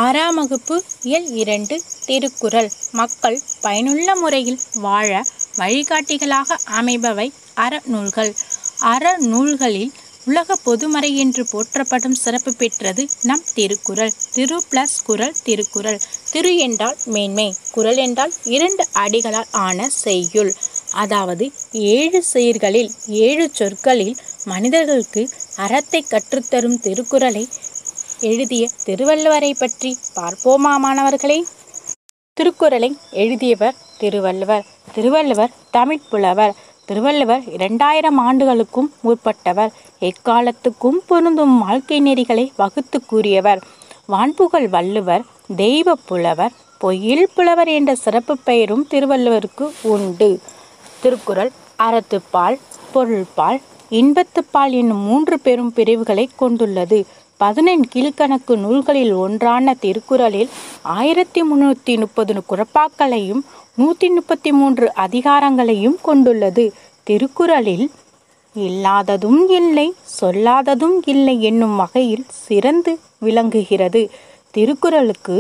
ஆறாம் வகுப்பு இயல் இரண்டு திருக்குறள் மக்கள் பயனுள்ள முறையில் வாழ வழிகாட்டிகளாக அமைபவை அறநூல்கள் அறநூல்களில் உலக பொதுமறை என்று போற்றப்படும் சிறப்பு பெற்றது நம் திருக்குறள் திரு பிளஸ் குறள் திருக்குறள் திரு என்றால் மேன்மை குறள் என்றால் இரண்டு அடிகளால் ஆன செய்யுள் அதாவது ஏழு சீர்களில் ஏழு சொற்களில் மனிதர்களுக்கு அறத்தை கற்றுத்தரும் திருக்குறளை எழுதிய திருவள்ளுவரை பற்றி பார்ப்போமா மாணவர்களே திருக்குறளை எழுதியவர் திருவள்ளுவர் திருவள்ளுவர் தமிழ் புலவர் திருவள்ளுவர் இரண்டாயிரம் ஆண்டுகளுக்கும் முற்பட்டவர் எக்காலத்துக்கும் பொருந்தும் வாழ்க்கை நெறிகளை வகுத்து கூறியவர் வான்புகழ் வள்ளுவர் தெய்வ புலவர் பொய்யில் புலவர் என்ற சிறப்பு பெயரும் திருவள்ளுவருக்கு உண்டு திருக்குறள் அறத்துப்பால் பொருள்பால் இன்பத்துப்பால் என்னும் மூன்று பெரும் பிரிவுகளை கொண்டுள்ளது பதினெண் கீழ்கணக்கு நூல்களில் ஒன்றான திருக்குறளில் ஆயிரத்தி முன்னூற்றி முப்பது குறப்பாக்களையும் நூற்றி முப்பத்தி மூன்று அதிகாரங்களையும் கொண்டுள்ளது திருக்குறளில் இல்லாததும் இல்லை சொல்லாததும் இல்லை என்னும் வகையில் சிறந்து விளங்குகிறது திருக்குறளுக்கு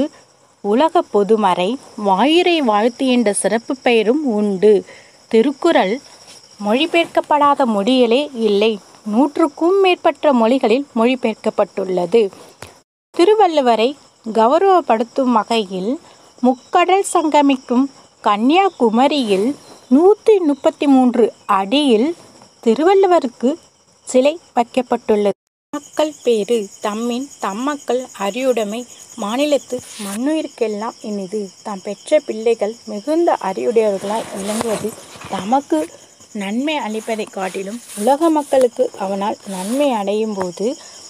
உலக பொதுமறை வாயுரை வாழ்த்து என்ற சிறப்பு பெயரும் உண்டு திருக்குறள் மொழிபெயர்க்கப்படாத மொழிகளே இல்லை நூற்றுக்கும் மேற்பட்ட மொழிகளில் மொழிபெயர்க்கப்பட்டுள்ளது திருவள்ளுவரை கௌரவப்படுத்தும் வகையில் முக்கடல் சங்கமிக்கும் கன்னியாகுமரியில் நூற்றி முப்பத்தி மூன்று அடியில் திருவள்ளுவருக்கு சிலை வைக்கப்பட்டுள்ளது மக்கள் பேறு தம்மின் தம்மக்கள் அறியுடைமை மாநிலத்து மண்ணுயிர்க்கெல்லாம் இனிது தாம் பெற்ற பிள்ளைகள் மிகுந்த அறிவுடையவர்களாய் விளங்குவது தமக்கு நன்மை அளிப்பதை காட்டிலும் உலக மக்களுக்கு அவனால் நன்மை அடையும் போது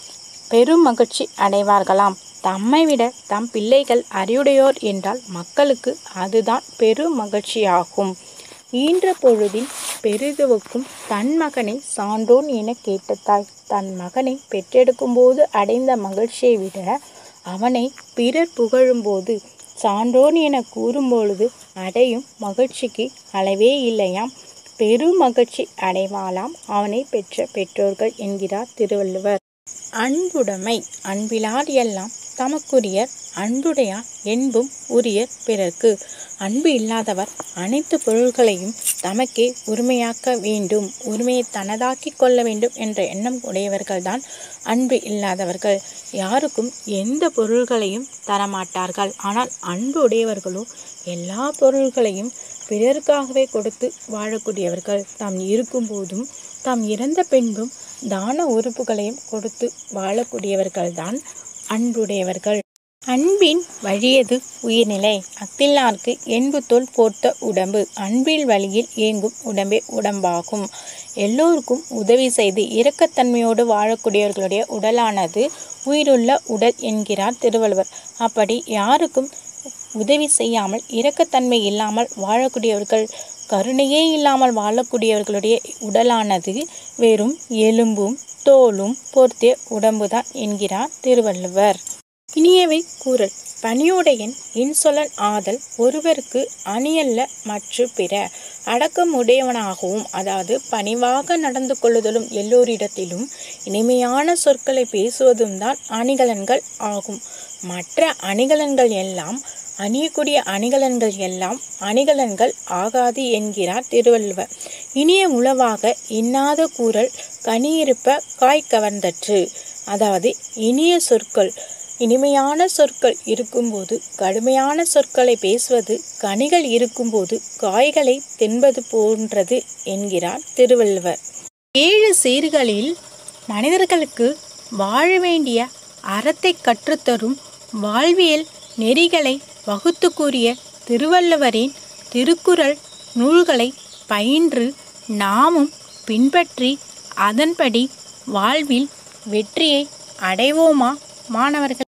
பெரும் மகிழ்ச்சி அடைவார்களாம் தம்மை விட தம் பிள்ளைகள் அறிவுடையோர் என்றால் மக்களுக்கு அதுதான் பெரும் மகிழ்ச்சியாகும் ஈன்ற பொழுதின் பெரிதுவுக்கும் தன் மகனை சான்றோன் என கேட்ட தாய் தன் மகனை பெற்றெடுக்கும் போது அடைந்த மகிழ்ச்சியை விட அவனை பிறர் புகழும்போது சான்றோன் என கூறும்பொழுது அடையும் மகிழ்ச்சிக்கு அளவே இல்லையாம் பெரும் மகிழ்ச்சி அடைவாளாம் அவனை பெற்ற பெற்றோர்கள் என்கிறார் திருவள்ளுவர் அன்புடைமை அன்பிலார் எல்லாம் தமக்குரியர் அன்புடையார் என்பும் உரியர் பிறர்க்கு அன்பு இல்லாதவர் அனைத்து பொருள்களையும் தமக்கே உரிமையாக்க வேண்டும் உரிமையை தனதாக்கி கொள்ள வேண்டும் என்ற எண்ணம் உடையவர்கள்தான் அன்பு இல்லாதவர்கள் யாருக்கும் எந்த பொருள்களையும் தரமாட்டார்கள் ஆனால் அன்பு உடையவர்களோ எல்லா பொருள்களையும் பிறருக்காகவே கொடுத்து வாழக்கூடியவர்கள் தாம் இருக்கும்போதும் தாம் இறந்த பின்பும் தான உறுப்புகளையும் கொடுத்து வாழக்கூடியவர்கள்தான் அன்புடையவர்கள் அன்பின் வழியது உயிர்நிலை அத்தில்லார்க்கு என்பு தோல் போர்த்த உடம்பு அன்பில் வழியில் இயங்கும் உடம்பே உடம்பாகும் எல்லோருக்கும் உதவி செய்து இரக்கத்தன்மையோடு வாழக்கூடியவர்களுடைய உடலானது உயிருள்ள உடல் என்கிறார் திருவள்ளுவர் அப்படி யாருக்கும் உதவி செய்யாமல் இரக்கத்தன்மை இல்லாமல் வாழக்கூடியவர்கள் கருணையே இல்லாமல் வாழக்கூடியவர்களுடைய உடலானது வெறும் எலும்பும் தோலும் பொருத்திய உடம்புதான் என்கிறார் திருவள்ளுவர் இனியவை கூறல் பணியுடையன் இன்சொலன் ஆதல் ஒருவருக்கு அணியல்ல மற்ற பிற அடக்கம் உடையவனாகவும் அதாவது பணிவாக நடந்து கொள்ளுதலும் எல்லோரிடத்திலும் இனிமையான சொற்களை பேசுவதும் தான் அணிகலன்கள் ஆகும் மற்ற அணிகலன்கள் எல்லாம் அணியக்கூடிய அணிகலன்கள் எல்லாம் அணிகலன்கள் ஆகாது என்கிறார் திருவள்ளுவர் இனிய உளவாக இன்னாத கூறல் கனியிருப்ப காய் கவர்ந்தற்று அதாவது இனிய சொற்கள் இனிமையான சொற்கள் இருக்கும்போது கடுமையான சொற்களை பேசுவது கனிகள் இருக்கும்போது காய்களை தின்பது போன்றது என்கிறார் திருவள்ளுவர் ஏழு சீர்களில் மனிதர்களுக்கு வாழ வேண்டிய அறத்தை கற்றுத்தரும் வாழ்வியல் நெறிகளை வகுத்து கூறிய திருவள்ளுவரின் திருக்குறள் நூல்களை பயின்று நாமும் பின்பற்றி அதன்படி வாழ்வில் வெற்றியை அடைவோமா மாணவர்கள்